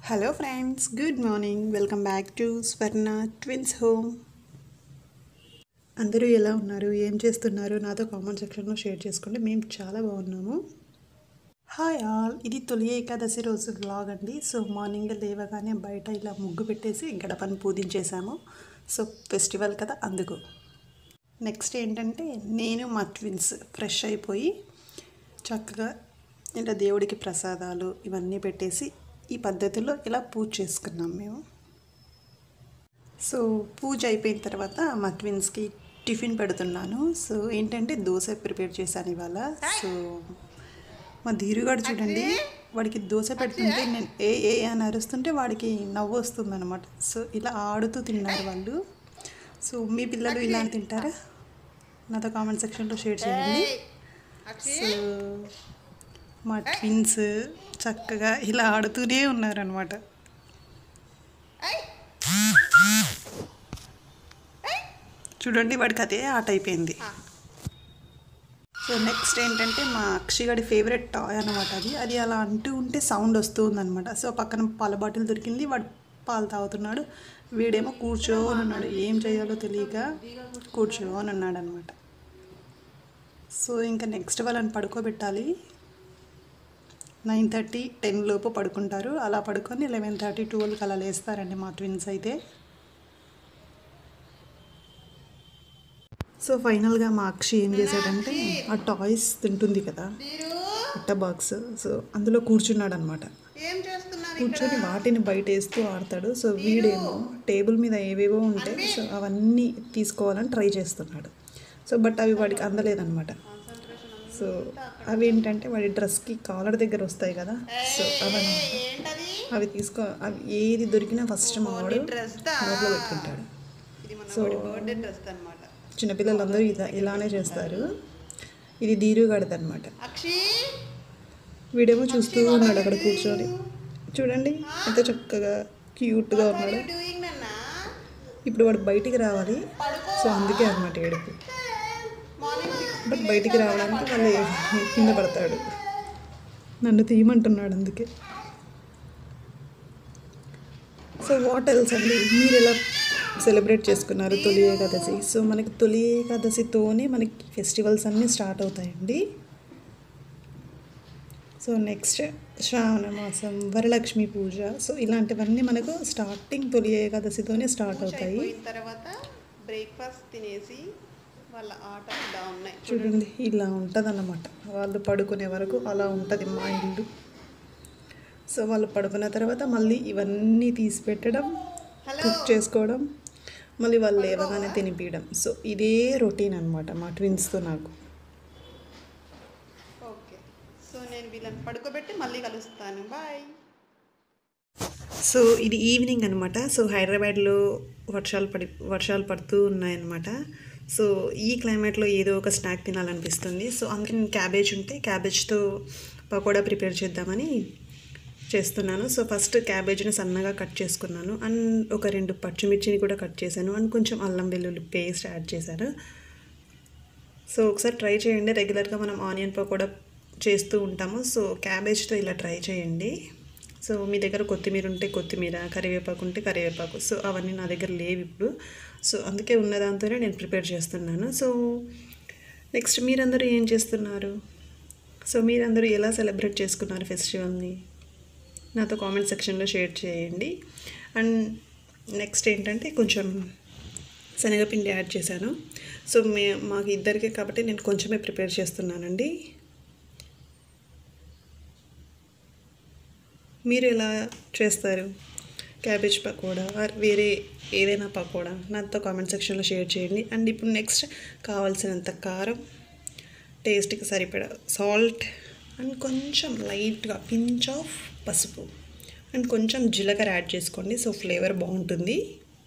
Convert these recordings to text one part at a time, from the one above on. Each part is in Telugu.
hello friends good morning welcome back to Swarna twins home అందరూ ఎలా ఉన్నారు ఏం చేస్తున్నారు నాతో కామెంట్ సెక్షన్లో షేర్ చేసుకోండి మేము చాలా బాగున్నాము హాయ్ ఆల్ ఇది తొలి ఏకాదశి రోజు వ్లాగ్ అండి సో మార్నింగ్ లేవగానే బయట ఇలా ముగ్గు పెట్టేసి గడపను పూజించేసాము సో ఫెస్టివల్ కదా అందుకు నెక్స్ట్ ఏంటంటే నేను మా ట్విన్స్ ఫ్రెష్ అయిపోయి చక్కగా ఇలా దేవుడికి ప్రసాదాలు ఇవన్నీ పెట్టేసి ఈ పద్ధతిలో ఇలా పూజ చేసుకున్నాం మేము సో పూజ అయిపోయిన తర్వాత మా ట్విన్స్కి టిఫిన్ పెడుతున్నాను సో ఏంటంటే దోశ ప్రిపేర్ చేశాను ఇవాళ సో మా ధీరుగాడు చూడండి వాడికి దోశ పెడుతుంటే నేను ఏ ఏ అని అరుస్తుంటే వాడికి నవ్వు వస్తుంది అనమాట సో ఇలా ఆడుతూ తిన్నారు వాళ్ళు సో మీ పిల్లలు ఇలా తింటారా నాతో కామెంట్ సెక్షన్లో షేర్ చేయండి సో మా ట్విన్స్ చక్కగా ఇలా ఆడుతూనే ఉన్నారనమాట చూడండి వాడికి అదే ఆట అయిపోయింది సో నెక్స్ట్ ఏంటంటే మా అక్షిగడి ఫేవరెట్ టాయ్ అనమాట అది అది అలా అంటూ ఉంటే సౌండ్ వస్తూ ఉందన్నమాట సో పక్కన పాల బాటిల్ దొరికింది వాడు పాలు తాగుతున్నాడు వీడేమో కూర్చోని ఉన్నాడు ఏం చేయాలో తెలియక కూర్చోని ఉన్నాడు అనమాట సో ఇంకా నెక్స్ట్ వాళ్ళని పడుకోబెట్టాలి నైన్ థర్టీ టెన్ లోపు పడుకుంటారు అలా పడుకొని లెవెన్ థర్టీ ట్వెల్వ్కి అలా లేస్తారండి మా ట్విన్స్ అయితే సో ఫైనల్గా మా అక్షి ఏం చేశాడంటే ఆ టాయ్స్ తింటుంది కదా పుట్ట బాక్స్ సో అందులో కూర్చున్నాడు అనమాట ఏం చేస్తున్నారు కూర్చొని వాటిని బయట వేస్తూ ఆడతాడు సో వీడేమో టేబుల్ మీద ఏవేవో ఉంటాయి సో అవన్నీ తీసుకోవాలని ట్రై చేస్తున్నాడు సో బట్ అవి వాడికి అందలేదన్నమాట సో అవి ఏంటంటే వాడి డ్రెస్కి కాలర్ దగ్గర వస్తాయి కదా సో అవన్నీ ఏంటది అవి తీసుకో అవి ఏది దొరికినా ఫస్ట్ మా వాడు డ్రెస్ దా నోట్లో పెట్టుకుంటాడు ఇది మన సో బర్త్డే డ్రెస్ అన్నమాట చిన్నపిల్లలందరూ ఇలా ఇలానే చేస్తారు ఇది ధీరుగాడిది అనమాట అక్షి వీడేమో చూస్తూ ఉన్నాడు అక్కడ కూర్చొని చూడండి ఎంత చక్కగా క్యూట్గా ఉన్నాడు డూయింగ్ నన్నా ఇప్పుడు వాడు బయటికి రావాలి సో అందుకే అనమాట ఏడుపు మార్నింగ్ బట్ బయటికి రావడానికి మళ్ళీ కింద పడతాడు నన్ను తీయమంటున్నాడు అందుకే సో వాట్ ఎల్స్ అండి మీరు ఎలా సెలబ్రేట్ చేసుకున్నారు తొలి ఏకాదశి సో మనకి తొలి ఏకాదశితోనే మనకి ఫెస్టివల్స్ అన్నీ స్టార్ట్ అవుతాయండి సో నెక్స్ట్ శ్రావణ మాసం వరలక్ష్మి పూజ సో ఇలాంటివన్నీ మనకు స్టార్టింగ్ తొలి ఏకాదశితోనే స్టార్ట్ అవుతాయి అయిపోయిన తర్వాత బ్రేక్ఫాస్ట్ తినేసి వాళ్ళ ఆట ఇలా ఉన్నాయి చూడండి ఇలా ఉంటుంది వాళ్ళు పడుకునే వరకు అలా ఉంటుంది మా ఇల్లు సో వాళ్ళు పడుకున్న తర్వాత మళ్ళీ ఇవన్నీ తీసి పెట్టడం కుక్ చేసుకోవడం మళ్ళీ వాళ్ళు లేవగానే తినిపించడం సో ఇదే రొటీన్ అనమాట మా ట్విన్స్తో నాకు ఓకే సో నేను వీళ్ళని పడుకోబెట్టి మళ్ళీ కలుస్తాను బాయ్ సో ఇది ఈవినింగ్ అనమాట సో హైదరాబాద్లో వర్షాలు పడి వర్షాలు పడుతూ ఉన్నాయన్నమాట సో ఈ క్లైమేట్లో ఏదో ఒక స్నాక్ తినాలనిపిస్తుంది సో అందుకే నేను క్యాబేజ్ ఉంటే క్యాబేజ్తో పకోడా ప్రిపేర్ చేద్దామని చేస్తున్నాను సో ఫస్ట్ క్యాబేజ్ని సన్నగా కట్ చేసుకున్నాను అండ్ ఒక రెండు పచ్చిమిర్చిని కూడా కట్ చేశాను అండ్ కొంచెం అల్లం వెల్లుల్లి పేస్ట్ యాడ్ చేశాను సో ఒకసారి ట్రై చేయండి రెగ్యులర్గా మనం ఆనియన్ పకోడా చేస్తూ ఉంటాము సో క్యాబేజ్తో ఇలా ట్రై చేయండి సో మీ దగ్గర కొత్తిమీర ఉంటే కొత్తిమీర కరివేపాకు ఉంటే కరివేపాకు సో అవన్నీ నా దగ్గర లేవు ఇప్పుడు సో అందుకే ఉన్న దాంతోనే నేను ప్రిపేర్ చేస్తున్నాను సో నెక్స్ట్ మీరందరూ ఏం చేస్తున్నారు సో మీరందరూ ఎలా సెలబ్రేట్ చేసుకున్నారు ఫెస్టివల్ని నాతో కామెంట్ సెక్షన్లో షేర్ చేయండి అండ్ నెక్స్ట్ ఏంటంటే కొంచెం శనగపిండి యాడ్ చేశాను సో మే మాకు ఇద్దరికే కాబట్టి నేను కొంచెమే ప్రిపేర్ చేస్తున్నానండి మీరు ఎలా చేస్తారు క్యాబేజ్ పకోడా ఆర్ వేరే ఏదైనా పకోడా నాతో కామెంట్ సెక్షన్లో షేర్ చేయండి అండ్ ఇప్పుడు నెక్స్ట్ కావాల్సినంత కారం టేస్ట్కి సరిపడా సాల్ట్ అండ్ కొంచెం లైట్గా పించ్ ఆఫ్ పసుపు అండ్ కొంచెం జీలకర్ర యాడ్ చేసుకోండి సో ఫ్లేవర్ బాగుంటుంది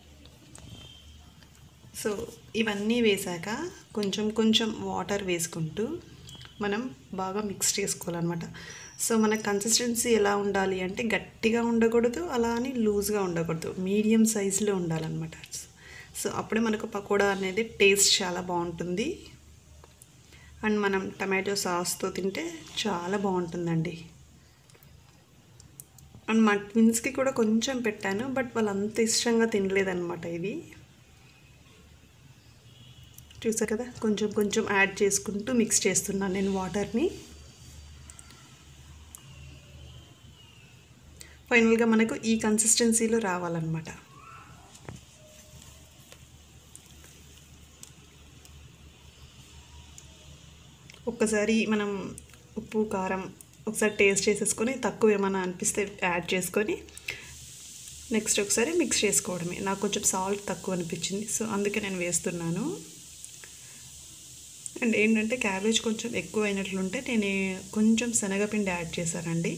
సో ఇవన్నీ వేసాక కొంచెం కొంచెం వాటర్ వేసుకుంటూ మనం బాగా మిక్స్ చేసుకోవాలన్నమాట సో మన కన్సిస్టెన్సీ ఎలా ఉండాలి అంటే గట్టిగా ఉండకూడదు అలా అని లూజ్గా ఉండకూడదు మీడియం సైజులో ఉండాలన్నమాట సో అప్పుడే మనకు పకోడా అనేది టేస్ట్ చాలా బాగుంటుంది అండ్ మనం టమాటో సాస్తో తింటే చాలా బాగుంటుందండి అండ్ మా ట్విన్స్కి కూడా కొంచెం పెట్టాను బట్ వాళ్ళు అంత ఇష్టంగా తినలేదన్నమాట ఇది చూసారు కదా కొంచెం కొంచెం యాడ్ చేసుకుంటూ మిక్స్ చేస్తున్నాను నేను వాటర్ని ఫైనల్గా మనకు ఈ కన్సిస్టెన్సీలో రావాలన్నమాట ఒక్కసారి మనం ఉప్పు కారం ఒకసారి టేస్ట్ చేసేసుకొని తక్కువ ఏమైనా అనిపిస్తే యాడ్ చేసుకొని నెక్స్ట్ ఒకసారి మిక్స్ చేసుకోవడమే నాకు కొంచెం సాల్ట్ తక్కువ అనిపించింది సో అందుకే నేను వేస్తున్నాను అండ్ ఏంటంటే క్యాబేజ్ కొంచెం ఎక్కువ అయినట్లుంటే నేను కొంచెం శనగపిండి యాడ్ చేశానండి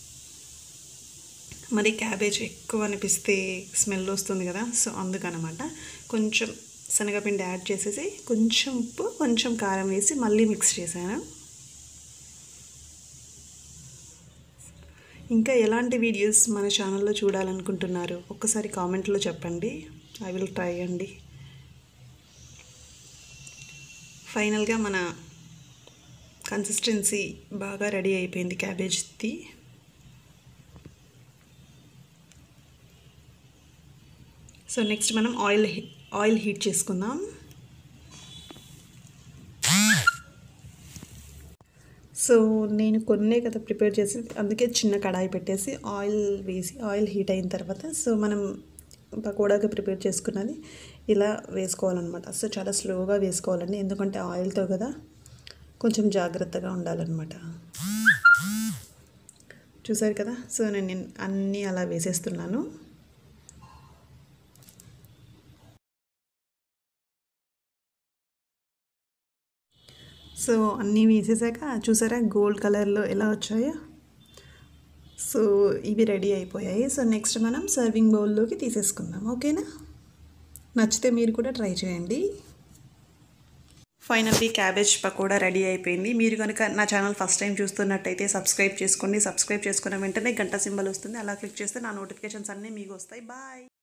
మరి క్యాబేజ్ ఎక్కువ అనిపిస్తే స్మెల్ వస్తుంది కదా సో అందుకనమాట కొంచెం శనగపిండి యాడ్ చేసేసి కొంచెం ఉప్పు కొంచెం కారం వేసి మళ్ళీ మిక్స్ చేశాను ఇంకా ఎలాంటి వీడియోస్ మన ఛానల్లో చూడాలనుకుంటున్నారు ఒక్కసారి కామెంట్లో చెప్పండి ఐ విల్ ట్రై అండి ఫైనల్గా మన కన్సిస్టెన్సీ బాగా రెడీ అయిపోయింది క్యాబేజ్ది సో నెక్స్ట్ మనం ఆయిల్ ఆయిల్ హీట్ చేసుకుందాం సో నేను కొన్నే కదా ప్రిపేర్ చేసి అందుకే చిన్న కడాయి పెట్టేసి ఆయిల్ వేసి ఆయిల్ హీట్ అయిన తర్వాత సో మనం పకోడాగా ప్రిపేర్ చేసుకున్నది ఇలా వేసుకోవాలన్నమాట సో చాలా స్లోగా వేసుకోవాలండి ఎందుకంటే ఆయిల్తో కదా కొంచెం జాగ్రత్తగా ఉండాలన్నమాట చూసారు కదా సో నేను అన్నీ అలా వేసేస్తున్నాను సో అన్నీ వేసేసాక చూసారా గోల్డ్ కలర్లో ఎలా వచ్చాయో సో ఇవి రెడీ అయిపోయాయి సో నెక్స్ట్ మనం సర్వింగ్ బౌల్లోకి తీసేసుకుందాం ఓకేనా నచ్చితే మీరు కూడా ట్రై చేయండి ఫైనల్లీ క్యాబేజ్ పకోడా రెడీ అయిపోయింది మీరు కనుక నా ఛానల్ ఫస్ట్ టైం చూస్తున్నట్టయితే సబ్స్క్రైబ్ చేసుకోండి సబ్స్క్రైబ్ చేసుకున్న వెంటనే గంట సింబల్ వస్తుంది అలా క్లిక్ చేస్తే నా నోటిఫికేషన్స్ అన్నీ మీకు వస్తాయి బాయ్